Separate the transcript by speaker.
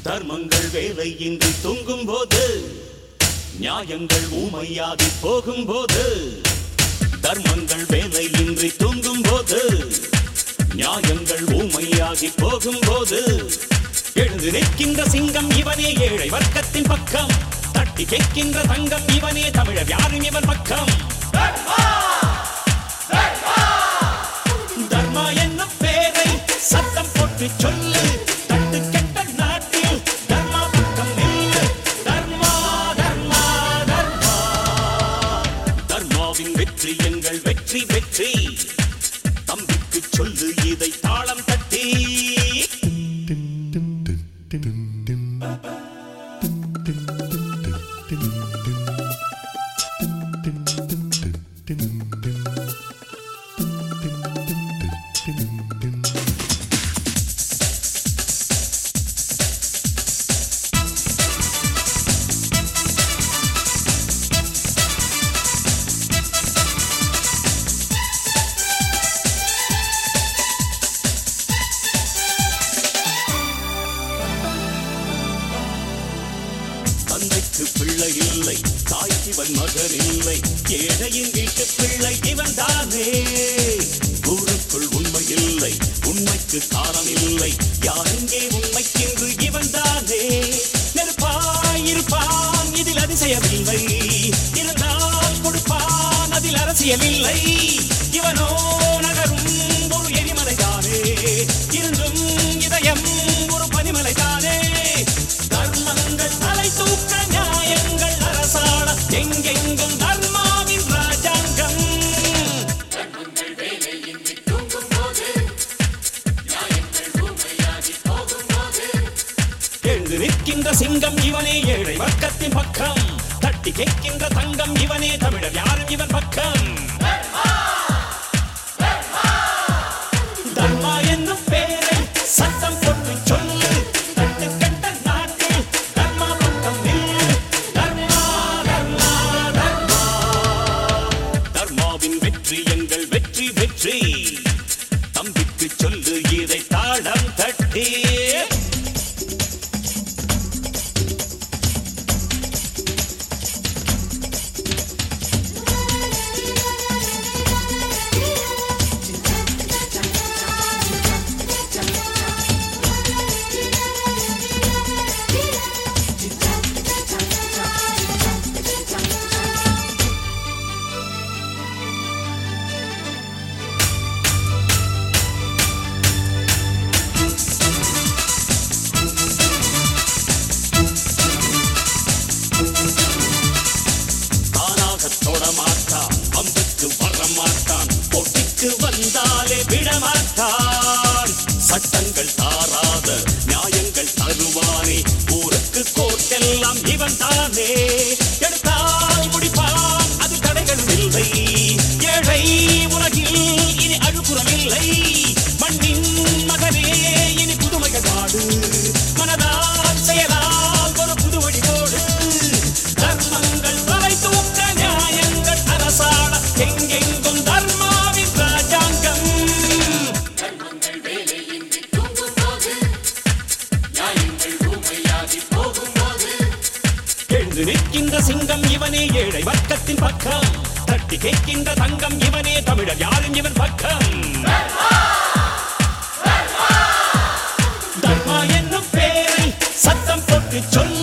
Speaker 1: தர்மங்கள் வேலையின்றி தூங்கும் போது நியாயங்கள் ஊமையாகி போகும்போது தர்மங்கள் வேலையின்றி தூங்கும் போது நியாயங்கள் ஊமையாகி போகும்போது எழுந்து நிற்கின்ற சிங்கம் இவனே ஏழை வர்க்கத்தின் பக்கம் தட்டி கேட்கின்ற தங்கம் இவனே தமிழர் யாரும் இவன் பக்கம் தர்மா என்னும் பேரை சத்தம் போட்டு சொல்லு தட்டு கெட்ட நாட்டில் தர்மா பக்கம் நில்லு தர்மா தர்மா தர்மா தர்மாவின் வெற்றி எங்கள் வெற்றி வெற்றி தம்பிக்கு சொல்லு இதை தாளம் தட்டி தந்தைக்கு பிள்ளை இல்லை தாய்க்கு இவன் மகன் இல்லை ஏழையின் வீட்டு பிள்ளை இவன் தானே ஊருக்குள் உண்மை இல்லை உண்மைக்கு காலம் இல்லை யாரெங்கே உண்மைக்கென்று இவன் தானே நெருப்பாய் இருப்பான் இதில் அதிசயமில்லை இருந்தால் கொடுப்பான் அதில் அரசியல் இல்லை இவனோ நகரும் ஒரு எரிமலை தானே இருந்தும் இதயம் ஒரு பனிமலை தானே தர்மங்கள் தலை தூக்க நியாயங்கள் அரசாள எங்கெங்கும் தர்மாவின் ராஜாங்கம் எழுந்து நிற்கின்ற சிங்கம் இவனே ஏழை வர்க்கத்தின் பக்கம் தட்டி கேட்கின்ற தங்கம் இவனே தமிழர் யாரும் இவன் பக்கம் தர்மா என்னும் பேரை சத்தம் போட்டு சொல்லு தட்டு கட்ட நாட்டில் தர்மா பக்கம் நில்லு தர்மா தர்மா தர்மா தர்மாவின் வெற்றி எங்கள் வெற்றி வெற்றி தம்பிக்கு சொல்லு இதை தாளம் தட்டி தானாக தொட மாட்டான் அம்புக்கு வர மாட்டான் போட்டிக்கு வந்தாலே விடமாட்டான் சட்டங்கள் தாராத நியாயங்கள் தருவானே ஊருக்கு கோட்டெல்லாம் இவன் தானே எடுத்தால் முடிப்பான் அது தடைகளும் இல்லை ஏழை உலகில் இனி அழுப்புறம் இல்லை மண்ணின் மகனே இனி புதுமைகள் பாடு மனதால் செயலால் ஒரு புது வழிபோடு தர்மங்கள் தலை தூக்க நியாயங்கள் அரசாள எங்கெங்கும் தர்மாவின் ராஜாங்கம் எழுந்து நிற்கின்ற சிங்கம் இவனே ஏழை வர்க்கத்தின் பக்கம் தட்டி கேட்கின்ற தங்கம் இவனே தமிழர் யாரும் இவன் பக்கம் தர்மா என்னும் பேரை சத்தம் போட்டு சொல்லு